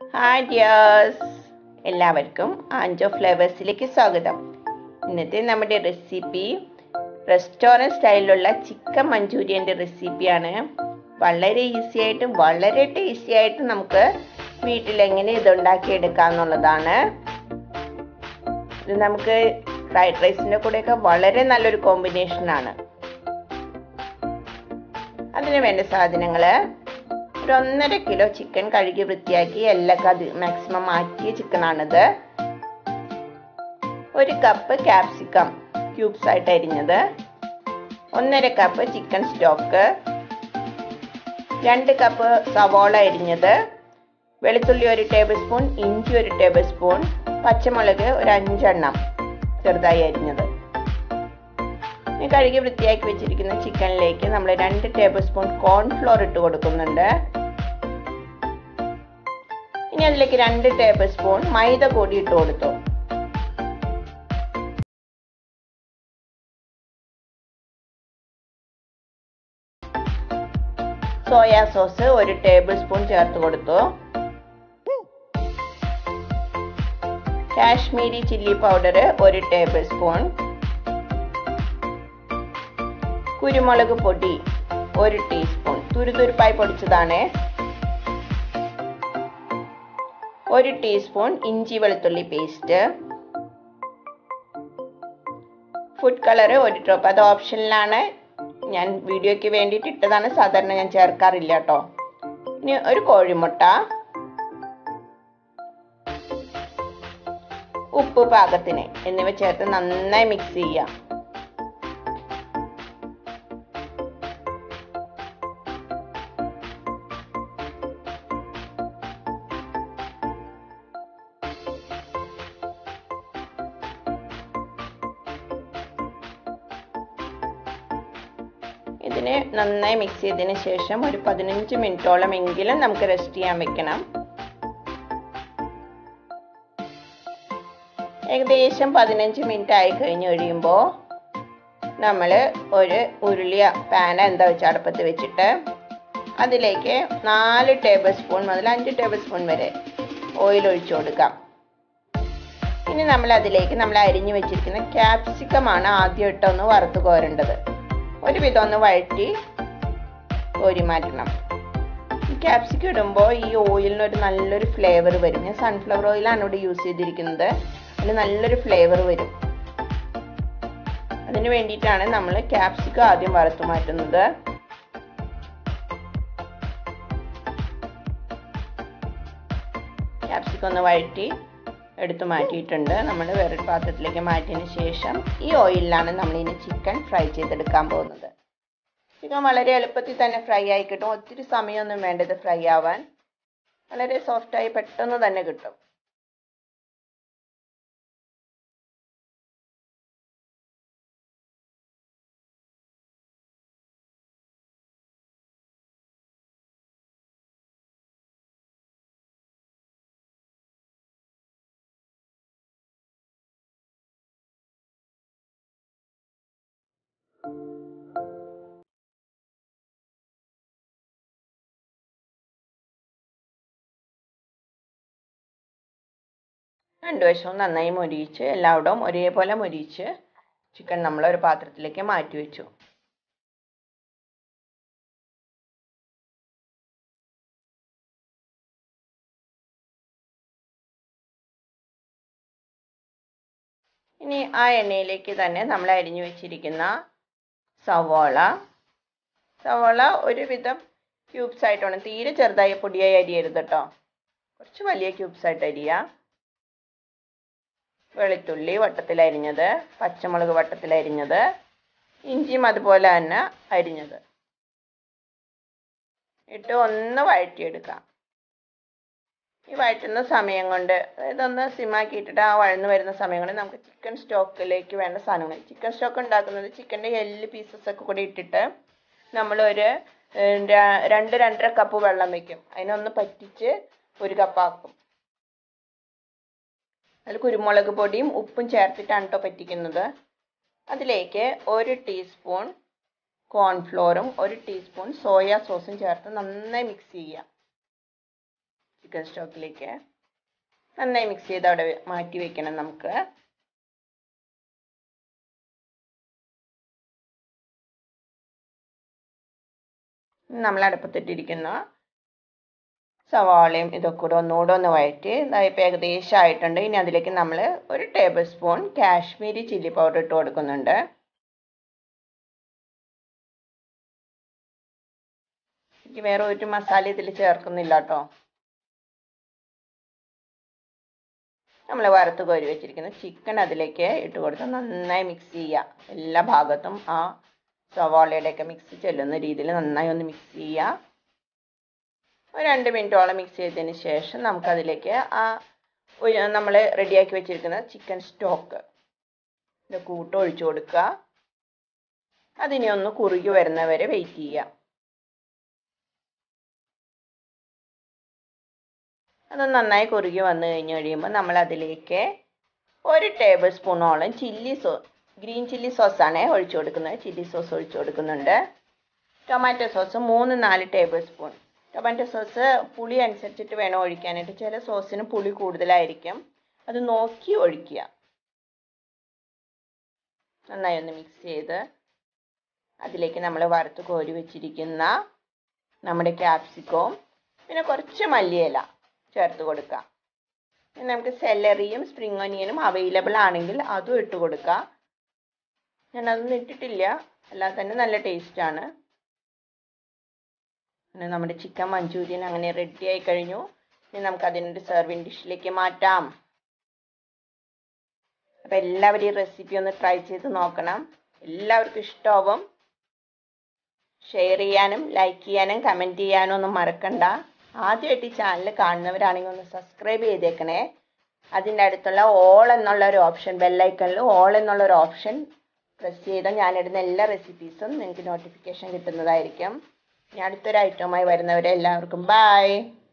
hi dears എല്ലാവർക്കും ആൻജോ ഫ്ലേവേഴ്സിലേക്ക് സ്വാഗതം ഇന്നത്തെ നമ്മുടെ റെസിപ്പി റെസ്റ്റോറൻറ്റ് സ്റ്റൈലിലുള്ള ചിക്കൻ മഞ്ചൂരിയൻ്റെ റെസിപ്പിയാണ് വളരെ ഈസി ആയിട്ട് വളരെ ടേസ്റ്റി ആയിട്ട് നമുക്ക് വീട്ടിൽ എങ്ങനെ ഇത് ഉണ്ടാക്കിയെടുക്കാം എന്നുള്ളതാണ് ഇത് നമുക്ക് ഫ്രൈഡ് റൈസിൻ്റെ കൂടെയൊക്കെ വളരെ നല്ലൊരു കോമ്പിനേഷനാണ് അതിന് വേണ്ട സാധനങ്ങൾ ഒരു ഒന്നര കിലോ ചിക്കൻ കഴുകി വൃത്തിയാക്കി എല്ലൊക്കെ അത് മാക്സിമം മാറ്റിയ ചിക്കനാണിത് ഒരു കപ്പ് ക്യാപ്സിക്കം ക്യൂബ്സ് ആയിട്ട് അരിഞ്ഞത് ഒന്നര കപ്പ് ചിക്കൻ സ്റ്റോക്ക് രണ്ട് കപ്പ് സവോള അരിഞ്ഞത് വെളുത്തുള്ളി ഒരു ടേബിൾ സ്പൂൺ ഇഞ്ചി ഒരു ടേബിൾ സ്പൂൺ പച്ചമുളക് ഒരു അഞ്ചെണ്ണം ചെറുതായി അരിഞ്ഞത് ഇനി കഴുകി വൃത്തിയാക്കി വെച്ചിരിക്കുന്ന ചിക്കനിലേക്ക് നമ്മൾ രണ്ട് ടേബിൾ സ്പൂൺ കോൺഫ്ലോർ ഇട്ട് കൊടുക്കുന്നുണ്ട് ഇനി അതിലേക്ക് രണ്ട് ടേബിൾ സ്പൂൺ മൈദ കൂടി ഇട്ട് കൊടുത്തു സോയാ സോസ് ഒരു ടേബിൾ സ്പൂൺ ചേർത്ത് കൊടുത്തു കാശ്മീരി ചില്ലി പൗഡർ ഒരു ടേബിൾ സ്പൂൺ കുരുമുളക് പൊടി ഒരു ടീസ്പൂൺ തുരുതുരുപ്പായി പൊടിച്ചതാണ് ഒരു ടീസ്പൂൺ ഇഞ്ചി വെളുത്തുള്ളി പേസ്റ്റ് ഫുഡ് കളർ ഒരു ഡ്രോപ്പ് അത് ഓപ്ഷനിലാണ് ഞാൻ വീഡിയോയ്ക്ക് വേണ്ടിയിട്ട് ഇട്ടതാണ് സാധാരണ ഞാൻ ചേർക്കാറില്ല കേട്ടോ ഇനി ഒരു കോഴിമുട്ട ഉപ്പ് പാകത്തിന് എന്നിവ ചേർത്ത് നന്നായി മിക്സ് ചെയ്യാം ഇതിനെ നന്നായി മിക്സ് ചെയ്തതിന് ശേഷം ഒരു പതിനഞ്ച് മിനിറ്റോളം എങ്കിലും നമുക്ക് റെസ്റ്റ് ചെയ്യാൻ വെക്കണം ഏകദേശം പതിനഞ്ച് മിനിറ്റ് ആയി കഴിഞ്ഞ് കഴിയുമ്പോൾ നമ്മൾ ഒരു ഉരുളിയ പാന എന്താ വെച്ചാൽ അടുപ്പത്ത് വെച്ചിട്ട് അതിലേക്ക് നാല് ടേബിൾ സ്പൂൺ മുതൽ അഞ്ച് ടേബിൾ സ്പൂൺ വരെ ഓയിൽ ഒഴിച്ചു കൊടുക്കാം ഇനി നമ്മൾ അതിലേക്ക് നമ്മൾ അരിഞ്ഞു വെച്ചിരിക്കുന്ന ക്യാപ്സിക്കമാണ് ആദ്യം ഇട്ടൊന്ന് വറുത്ത് കോരേണ്ടത് ഒരുവിധം ഒന്ന് വഴറ്റി കോരി മാറ്റണം ഈ ക്യാപ്സിക്കം ഇടുമ്പോൾ ഈ ഓയിലിന് ഒരു നല്ലൊരു ഫ്ലേവർ വരും ഞാൻ സൺഫ്ലവർ ഓയിലാണ് ഇവിടെ യൂസ് ചെയ്തിരിക്കുന്നത് അതിന് നല്ലൊരു ഫ്ലേവർ വരും അതിന് വേണ്ടിയിട്ടാണ് നമ്മൾ ക്യാപ്സിക്കം ആദ്യം വറുത്ത് മാറ്റുന്നത് ക്യാപ്സിക്കം ഒന്ന് വഴറ്റി എടുത്തു മാറ്റിയിട്ടുണ്ട് നമ്മൾ വേറൊരു പാത്രത്തിലേക്ക് മാറ്റിയതിന് ശേഷം ഈ ഓയിലിലാണ് നമ്മൾ ഇനി ചിക്കൻ ഫ്രൈ ചെയ്തെടുക്കാൻ പോകുന്നത് ചിക്കൻ വളരെ എളുപ്പത്തിൽ തന്നെ ഫ്രൈ ആയി കിട്ടും ഒത്തിരി സമയമൊന്നും വേണ്ടത് ഫ്രൈ ആവാൻ വളരെ സോഫ്റ്റായി പെട്ടെന്ന് തന്നെ കിട്ടും രണ്ട് വശവും നന്നായി മൊരിയിച്ച് എല്ലായിടവും ഒരേപോലെ മൊരിയിച്ച് ചിക്കൻ നമ്മൾ ഒരു പാത്രത്തിലേക്ക് മാറ്റി വെച്ചു ഇനി ആ എണ്ണയിലേക്ക് തന്നെ നമ്മൾ അരിഞ്ഞു വെച്ചിരിക്കുന്ന സവോള സവോള ഒരുവിധം ക്യൂബ്സ് ആയിട്ട് വേണം തീരെ ചെറുതായി പൊടിയായി അരിയരുത് കേട്ടോ കുറച്ച് വലിയ ക്യൂബ്സ് ആയിട്ട് അരിയാം വെളുത്തുള്ളി വട്ടത്തിലരിഞ്ഞത് പച്ചമുളക് വട്ടത്തിലരിഞ്ഞത് ഇഞ്ചിയും അതുപോലെ തന്നെ അരിഞ്ഞത് ഇട്ട് ഒന്ന് വഴറ്റിയെടുക്കാം ഈ വഴറ്റുന്ന സമയം കൊണ്ട് ഇതൊന്ന് സിമാക്കി ഇട്ടിട്ട് ആ വഴന്ന് വരുന്ന സമയം കൊണ്ട് നമുക്ക് ചിക്കൻ സ്റ്റോക്കിലേക്ക് വേണ്ട സാധനങ്ങൾ ചിക്കൻ സ്റ്റോക്ക് ഉണ്ടാക്കുന്നത് ചിക്കൻ്റെ എല്ല് പീസസ് ഒക്കെ കൂടി ഇട്ടിട്ട് നമ്മളൊരു രണ്ട് രണ്ടര കപ്പ് വെള്ളം വെക്കും അതിനൊന്ന് പറ്റിച്ച് ഒരു കപ്പാക്കും അതിൽ കുരുമുളക് പൊടിയും ഉപ്പും ചേർത്തിട്ടാണ് കേട്ടോ പറ്റിക്കുന്നത് അതിലേക്ക് ഒരു ടീസ്പൂൺ കോൺഫ്ലോറും ഒരു ടീസ്പൂൺ സോയാ സോസും ചേർത്ത് നന്നായി മിക്സ് ചെയ്യുക ചിക്കൻ സ്റ്റോക്കിലേക്ക് നന്നായി മിക്സ് ചെയ്ത് അവിടെ മാറ്റി വെക്കണം നമുക്ക് നമ്മൾ അടുപ്പത്തിട്ടിരിക്കുന്ന സവാളയും ഇതൊക്കെ കൂടെ ഒന്നുകൂടെ ഒന്ന് വഴറ്റി ഇപ്പം ഏകദേശം ആയിട്ടുണ്ട് ഇനി അതിലേക്ക് നമ്മൾ ഒരു tablespoon Kashmiri chilli powder ഇട്ട് കൊടുക്കുന്നുണ്ട് എനിക്ക് വേറെ ഒരു മസാല ഇതിൽ ചേർക്കുന്നില്ല കേട്ടോ നമ്മൾ വറുത്ത് കോരി വെച്ചിരിക്കുന്ന ചിക്കൻ അതിലേക്ക് ഇട്ട് കൊടുത്ത് നന്നായി മിക്സ് ചെയ്യുക എല്ലാ ഭാഗത്തും ആ സവാളയുടെയൊക്കെ മിക്സ് ചെല്ലുന്ന രീതിയിൽ നന്നായി ഒന്ന് മിക്സ് ചെയ്യുക ഒരു രണ്ട് മിനിറ്റോളം മിക്സ് ചെയ്തതിന് ശേഷം നമുക്കതിലേക്ക് ആ നമ്മൾ റെഡിയാക്കി വെച്ചിരിക്കുന്ന ചിക്കൻ സ്റ്റോക്ക് ഇത് കൂട്ട് ഒഴിച്ചു കൊടുക്കുക അതിനെ ഒന്ന് കുറുകി വരുന്നവരെ വെയിറ്റ് ചെയ്യുക അത് നന്നായി കുറുകി വന്നു കഴിഞ്ഞ് കഴിയുമ്പോൾ നമ്മൾ അതിലേക്ക് ഒരു ടേബിൾ സ്പൂണോളം ചില്ലി സോ ഗ്രീൻ ചില്ലി സോസാണ് ഒഴിച്ചു കൊടുക്കുന്നത് ചില്ലി സോസ് ഒഴിച്ചു കൊടുക്കുന്നുണ്ട് ടൊമാറ്റോ സോസ് മൂന്ന് നാല് ടേബിൾ സ്പൂൺ ടൊമാറ്റോ സോസ് പുളി അനുസരിച്ചിട്ട് വേണം ഒഴിക്കാനായിട്ട് ചില സോസിന് പുളി കൂടുതലായിരിക്കും അത് നോക്കി ഒഴിക്കുക നന്നായി ഒന്ന് മിക്സ് ചെയ്ത് അതിലേക്ക് നമ്മൾ വറുത്ത് കോരി വെച്ചിരിക്കുന്ന നമ്മുടെ ക്യാപ്സിക്കവും പിന്നെ കുറച്ച് മല്ലിയില ചേർത്ത് കൊടുക്കാം പിന്നെ നമുക്ക് സെല്ലറിയും സ്പ്രിംഗ് ഒനിയനും അവൈലബിൾ ആണെങ്കിൽ അതും ഇട്ട് കൊടുക്കാം ഞാനതൊന്നും ഇട്ടിട്ടില്ല അല്ലാതെ തന്നെ നല്ല ടേസ്റ്റാണ് പിന്നെ നമ്മുടെ ചിക്കൻ മഞ്ചൂരിയൻ അങ്ങനെ റെഡി ആയി കഴിഞ്ഞു ഇനി നമുക്ക് അതിനൊരു സെർവിങ് ഡിഷിലേക്ക് മാറ്റാം അപ്പം എല്ലാവരും ഈ റെസിപ്പി ഒന്ന് ട്രൈ ചെയ്ത് നോക്കണം എല്ലാവർക്കും ഇഷ്ടമാവും ഷെയർ ചെയ്യാനും ലൈക്ക് ചെയ്യാനും കമൻറ്റ് ചെയ്യാനും ഒന്നും മറക്കണ്ട ആദ്യമായിട്ട് ഈ ചാനൽ കാണുന്നവരാണെങ്കിൽ ഒന്ന് സബ്സ്ക്രൈബ് ചെയ്തേക്കണേ അതിൻ്റെ അടുത്തുള്ള ഓൾ എന്നുള്ള ഒരു ഓപ്ഷൻ ബെല്ലൈക്കണിൽ ഓൾ എന്നുള്ള ഒരു ഓപ്ഷൻ പ്രസ് ചെയ്താൽ ഞാനിടുന്ന എല്ലാ റെസിപ്പീസും നിങ്ങൾക്ക് നോട്ടിഫിക്കേഷൻ കിട്ടുന്നതായിരിക്കും ഇനി അടുത്തൊരു ഐറ്റവുമായി വരുന്നവരെ എല്ലാവർക്കും ബായ്